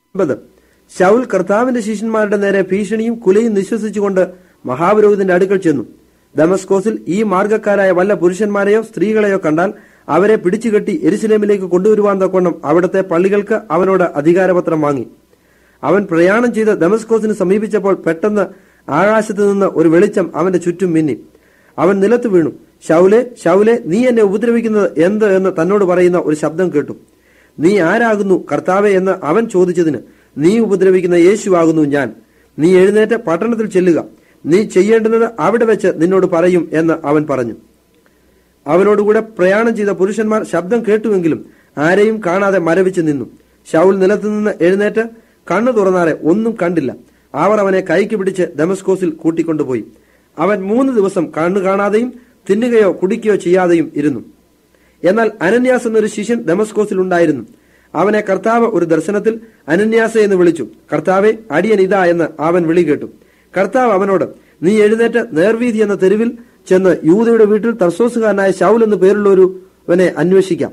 ഒൻപത് ശൗൽ കർത്താവിന്റെ ശിഷ്യന്മാരുടെ നേരെ ഭീഷണിയും കുലയും നിശ്വസിച്ചുകൊണ്ട് മഹാപുരോഹിതന്റെ അടുക്കൽ ചെന്നു ദമസ്കോസിൽ ഈ മാർഗക്കാരായ വല്ല പുരുഷന്മാരെയോ സ്ത്രീകളെയോ കണ്ടാൽ അവരെ പിടിച്ചുകെട്ടി എരുസലേമിലേക്ക് കൊണ്ടുവരുവാൻ തക്കവണ്ണം അവിടുത്തെ പള്ളികൾക്ക് അവനോട് അധികാരപത്രം വാങ്ങി അവൻ പ്രയാണം ചെയ്ത് ദമസ്കോസിന് സമീപിച്ചപ്പോൾ പെട്ടെന്ന് ആകാശത്ത് നിന്ന് ഒരു വെളിച്ചം അവന്റെ ചുറ്റും മിന്നി അവൻ നിലത്ത് വീണു ശൗലെ ശൗലെ നീ എന്നെ ഉപദ്രവിക്കുന്നത് എന്ത് എന്ന് തന്നോട് പറയുന്ന ഒരു ശബ്ദം കേട്ടു നീ ആരാകുന്നു കർത്താവെ എന്ന് അവൻ ചോദിച്ചതിന് നീ ഉപദ്രവിക്കുന്ന യേശുവാകുന്നു ഞാൻ നീ എഴുന്നേറ്റ് പട്ടണത്തിൽ ചെല്ലുക നീ ചെയ്യേണ്ടുന്നത് അവിടെ വെച്ച് നിന്നോട് പറയും എന്ന് അവൻ പറഞ്ഞു അവനോടുകൂടെ പ്രയാണം ചെയ്ത പുരുഷന്മാർ ശബ്ദം കേട്ടുവെങ്കിലും ആരെയും കാണാതെ മരവിച്ചു നിന്നു ശൗൽ നിലത്തുനിന്ന് എഴുന്നേറ്റ് കണ്ണു തുറന്നാറെ ഒന്നും കണ്ടില്ല അവർ അവനെ കൈക്ക് പിടിച്ച് ദമസ്കോസിൽ കൂട്ടിക്കൊണ്ടുപോയി അവൻ മൂന്ന് ദിവസം കണ്ണു കാണാതെയും തിന്നുകയോ കുടിക്കുകയോ ചെയ്യാതെയും ഇരുന്നു എന്നാൽ അനന്യാസ് എന്നൊരു ശിഷ്യൻ ദമസ്കോസിൽ ഉണ്ടായിരുന്നു അവനെ കർത്താവ് ഒരു ദർശനത്തിൽ അനന്യാസ എന്ന് വിളിച്ചു കർത്താവെ അടിയൻ ഇതാ എന്ന് അവൻ വിളി കേട്ടു കർത്താവ് അവനോട് നീ എഴുന്നേറ്റ് നേർവീതി എന്ന തെരുവിൽ ചെന്ന് യൂതയുടെ വീട്ടിൽ തർസോസുകാരനായ ശൗൽ എന്ന് പേരുള്ളൊരുവനെ അന്വേഷിക്കാം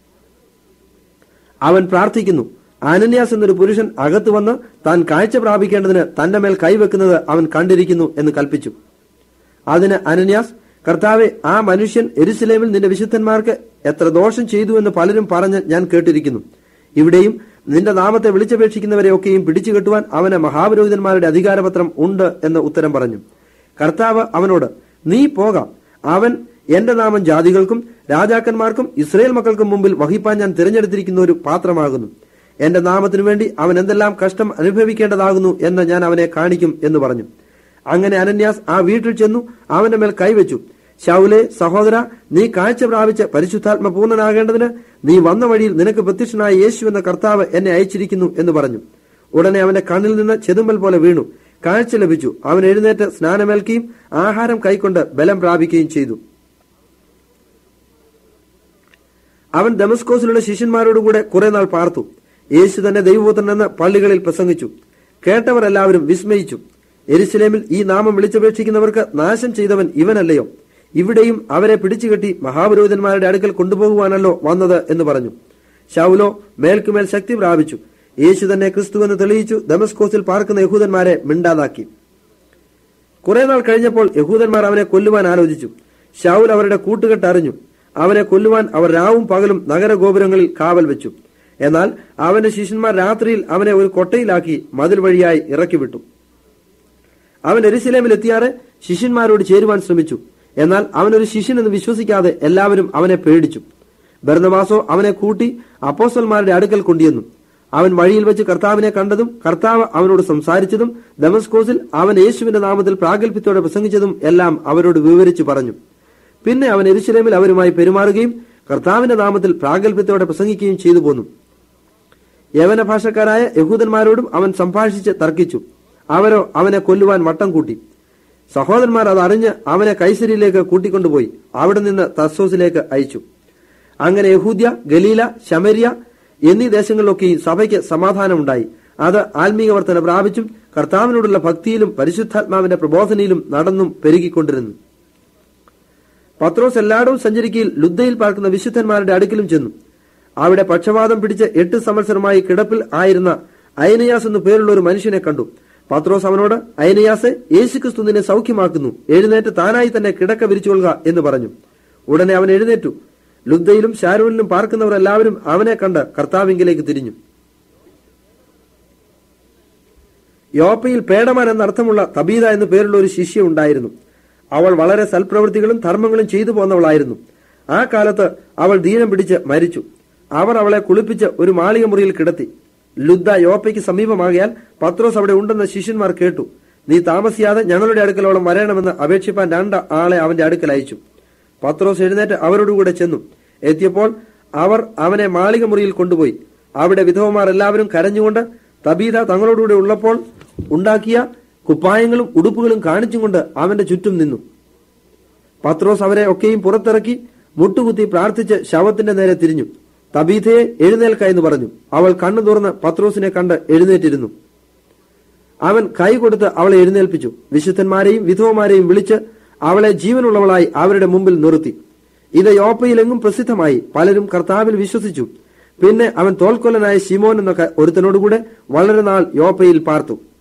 അവൻ പ്രാർത്ഥിക്കുന്നു അനന്യാസ് എന്നൊരു പുരുഷൻ അകത്ത് വന്ന് താൻ കാഴ്ച പ്രാപിക്കേണ്ടതിന് തന്റെ മേൽ കൈവെക്കുന്നത് അവൻ കണ്ടിരിക്കുന്നു എന്ന് കൽപ്പിച്ചു അതിന് അനന്യാസ് കർത്താവെ ആ മനുഷ്യൻ എരുസലേമിൽ നിന്റെ വിശുദ്ധന്മാർക്ക് എത്ര ദോഷം ചെയ്തു എന്ന് പലരും പറഞ്ഞ് ഞാൻ കേട്ടിരിക്കുന്നു ഇവിടെയും നിന്റെ നാമത്തെ വിളിച്ചപേക്ഷിക്കുന്നവരെയൊക്കെയും പിടിച്ചു കെട്ടുവാൻ അവന് മഹാപുരോഹിതന്മാരുടെ അധികാരപത്രം ഉണ്ട് എന്ന് ഉത്തരം പറഞ്ഞു കർത്താവ് അവനോട് നീ പോകാം അവൻ എന്റെ നാമം ജാതികൾക്കും രാജാക്കന്മാർക്കും ഇസ്രയേൽ മക്കൾക്കും മുമ്പിൽ വഹിപ്പാൻ ഞാൻ തിരഞ്ഞെടുത്തിരിക്കുന്ന ഒരു പാത്രമാകുന്നു എന്റെ നാമത്തിനു വേണ്ടി അവൻ എന്തെല്ലാം കഷ്ടം അനുഭവിക്കേണ്ടതാകുന്നു എന്ന് ഞാൻ അവനെ കാണിക്കും എന്ന് പറഞ്ഞു അങ്ങനെ അനന്യാസ് ആ വീട്ടിൽ ചെന്നു അവന്റെ മേൽ കൈവച്ചു ശൗലെ സഹോദര നീ കാഴ്ച പ്രാപിച്ച് പരിശുദ്ധാത്മ പൂർണ്ണനാകേണ്ടതിന് നീ വന്ന വഴിയിൽ നിനക്ക് പ്രത്യക്ഷനായ യേശു എന്ന കർത്താവ് എന്നെ അയച്ചിരിക്കുന്നു എന്ന് പറഞ്ഞു ഉടനെ അവന്റെ കണ്ണിൽ നിന്ന് ചെതുമ്പൽ പോലെ വീണു കാഴ്ച ലഭിച്ചു അവൻ എഴുന്നേറ്റ് സ്നാനമേൽക്കുകയും ആഹാരം കൈക്കൊണ്ട് ബലം പ്രാപിക്കുകയും ചെയ്തു അവൻ ദമസ്കോസിലുള്ള ശിഷ്യന്മാരോടുകൂടെ കുറെ നാൾ പാർത്തു യേശു തന്നെ ദൈവപുത്രനെന്ന് പള്ളികളിൽ പ്രസംഗിച്ചു കേട്ടവർ എല്ലാവരും വിസ്മയിച്ചു എരുസലേമിൽ ഈ നാമം വിളിച്ചപേക്ഷിക്കുന്നവർക്ക് നാശം ചെയ്തവൻ ഇവനല്ലയോ ഇവിടെയും അവരെ പിടിച്ചുകെട്ടി മഹാപുരോഹിതന്മാരുടെ അടുക്കൽ കൊണ്ടുപോകുവാനല്ലോ വന്നത് എന്ന് പറഞ്ഞു ശൗലോ മേൽക്കുമേൽ ശക്തി പ്രാപിച്ചു യേശു തന്നെ ക്രിസ്തുവെന്ന് തെളിയിച്ചു ദമസ്കോസിൽ പാർക്കുന്ന യഹൂദന്മാരെ മിണ്ടാതാക്കി കുറെ നാൾ കഴിഞ്ഞപ്പോൾ യഹൂദന്മാർ അവനെ കൊല്ലുവാൻ ആലോചിച്ചു ശൗൽ അവരുടെ കൂട്ടുകെട്ട് അറിഞ്ഞു അവനെ കൊല്ലുവാൻ അവർ രാവും പകലും നഗരഗോപുരങ്ങളിൽ കാവൽ വെച്ചു എന്നാൽ അവന്റെ ശിഷ്യന്മാർ രാത്രിയിൽ അവനെ ഒരു കൊട്ടയിലാക്കി മതിൽ വഴിയായി ഇറക്കിവിട്ടു അവൻ എരുസലേമിൽ എത്തിയാറെ ശിഷ്യന്മാരോട് ചേരുവാൻ ശ്രമിച്ചു എന്നാൽ അവനൊരു ശിഷ്യനെന്ന് വിശ്വസിക്കാതെ എല്ലാവരും അവനെ പേടിച്ചു ബർന്നമാസോ അവനെ കൂട്ടി അപ്പോസ്റ്റൽമാരുടെ അടുക്കൽ കൊണ്ടുവന്നു അവൻ വഴിയിൽ വെച്ച് കർത്താവിനെ കണ്ടതും കർത്താവ് അവനോട് സംസാരിച്ചതും ദമസ്കോസിൽ അവൻ യേശുവിന്റെ നാമത്തിൽ പ്രാഗൽഭ്യത്തോടെ പ്രസംഗിച്ചതും എല്ലാം അവരോട് വിവരിച്ചു പറഞ്ഞു പിന്നെ അവൻ എരുശലേമിൽ അവരുമായി പെരുമാറുകയും കർത്താവിന്റെ നാമത്തിൽ പ്രാഗൽഭ്യത്തോടെ പ്രസംഗിക്കുകയും ചെയ്തു പോന്നു യവന ഭാഷക്കാരായ യഹൂദന്മാരോടും അവൻ സംഭാഷിച്ച് തർക്കിച്ചു അവരോ അവനെ കൊല്ലുവാൻ വട്ടം കൂട്ടി സഹോദരന്മാർ അത് അറിഞ്ഞ് അവനെ കൈസരിയിലേക്ക് കൂട്ടിക്കൊണ്ടുപോയി അവിടെ നിന്ന് തസ്സോസിലേക്ക് അയച്ചു അങ്ങനെ യഹൂദ്യ ഗലീല ശമരിയ എന്നീ ദേശങ്ങളിലൊക്കെ ഈ സഭയ്ക്ക് സമാധാനമുണ്ടായി അത് ആത്മീക വർധന പ്രാപിച്ചും കർത്താവിനോടുള്ള ഭക്തിയിലും പരിശുദ്ധാത്മാവിന്റെ പ്രബോധനയിലും നടന്നും പെരുകിക്കൊണ്ടിരുന്നു പത്രോസ് എല്ലായിടവും സഞ്ചരിക്കയിൽ ലുദ്ദയിൽ പാർക്കുന്ന വിശുദ്ധന്മാരുടെ അടുക്കലും ചെന്നു അവിടെ പക്ഷപാതം പിടിച്ച് എട്ട് സംവത്സരമായി കിടപ്പിൽ ആയിരുന്ന അയനയാസ് എന്നു പേരുള്ള ഒരു മനുഷ്യനെ കണ്ടു പത്രോസ് അവനോട് അയനയാസെ യേശുക്രിസ്തു നിന്നെ സൗഖ്യമാക്കുന്നു എഴുന്നേറ്റ് താനായി തന്നെ കിടക്ക വിരിച്ചുകൊള്ളുക എന്ന് പറഞ്ഞു ഉടനെ അവൻ എഴുന്നേറ്റു ലുദ്ദയിലും ഷാരൂനിലും പാർക്കുന്നവർ എല്ലാവരും അവനെ കണ്ട് കർത്താവിങ്കിലേക്ക് തിരിഞ്ഞു യോപ്പയിൽ പേടമാൻ എന്നർത്ഥമുള്ള തബീത എന്നു പേരുള്ള ഒരു ശിഷ്യ ഉണ്ടായിരുന്നു അവൾ വളരെ സൽപ്രവൃത്തികളും ധർമ്മങ്ങളും ചെയ്തു പോന്നവളായിരുന്നു ആ കാലത്ത് അവൾ ദീനം പിടിച്ച് മരിച്ചു അവർ അവളെ കുളിപ്പിച്ച് ഒരു മാളിക മുറിയിൽ കിടത്തി ലുദ്ദ യോപ്പയ്ക്ക് സമീപമാകിയാൽ പത്രോസ് അവിടെ ഉണ്ടെന്ന് ശിഷ്യന്മാർ കേട്ടു നീ താമസിയാതെ ഞങ്ങളുടെ അടുക്കലോളം വരണമെന്ന് അപേക്ഷിപ്പാൻ രണ്ട് ആളെ അവന്റെ അടുക്കൽ അയച്ചു പത്രോസ് എഴുന്നേറ്റ് അവരോടുകൂടെ ചെന്നു എത്തിയപ്പോൾ അവർ അവനെ മാളിക മുറിയിൽ കൊണ്ടുപോയി അവിടെ വിധവമാർ എല്ലാവരും കരഞ്ഞുകൊണ്ട് തബീത തങ്ങളോടുകൂടെ ഉള്ളപ്പോൾ ഉണ്ടാക്കിയ കുപ്പായങ്ങളും ഉടുപ്പുകളും കാണിച്ചുകൊണ്ട് അവന്റെ ചുറ്റും നിന്നു പത്രോസ് അവരെ ഒക്കെയും പുറത്തിറക്കി മുട്ടുകുത്തി പ്രാർത്ഥിച്ച് ശവത്തിന്റെ നേരെ തിരിഞ്ഞു തബീഥയെ എഴുന്നേൽക്ക എന്ന് പറഞ്ഞു അവൾ കണ്ണു തുറന്ന് പത്രോസിനെ കണ്ട് എഴുന്നേറ്റിരുന്നു അവൻ കൈ കൊടുത്ത് അവളെ എഴുന്നേൽപ്പിച്ചു വിശുദ്ധന്മാരെയും വിധവമാരെയും വിളിച്ച് അവളെ ജീവനുള്ളവളായി അവരുടെ മുമ്പിൽ നിർത്തി ഇത് യോപ്പയിലെങ്ങും പ്രസിദ്ധമായി പലരും കർത്താവിൽ വിശ്വസിച്ചു പിന്നെ അവൻ തോൽക്കൊല്ലനായ ശിമോൻ എന്നൊക്കെ ഒരുത്തനോടുകൂടെ വളരെ നാൾ യോപ്പയിൽ പാർത്തു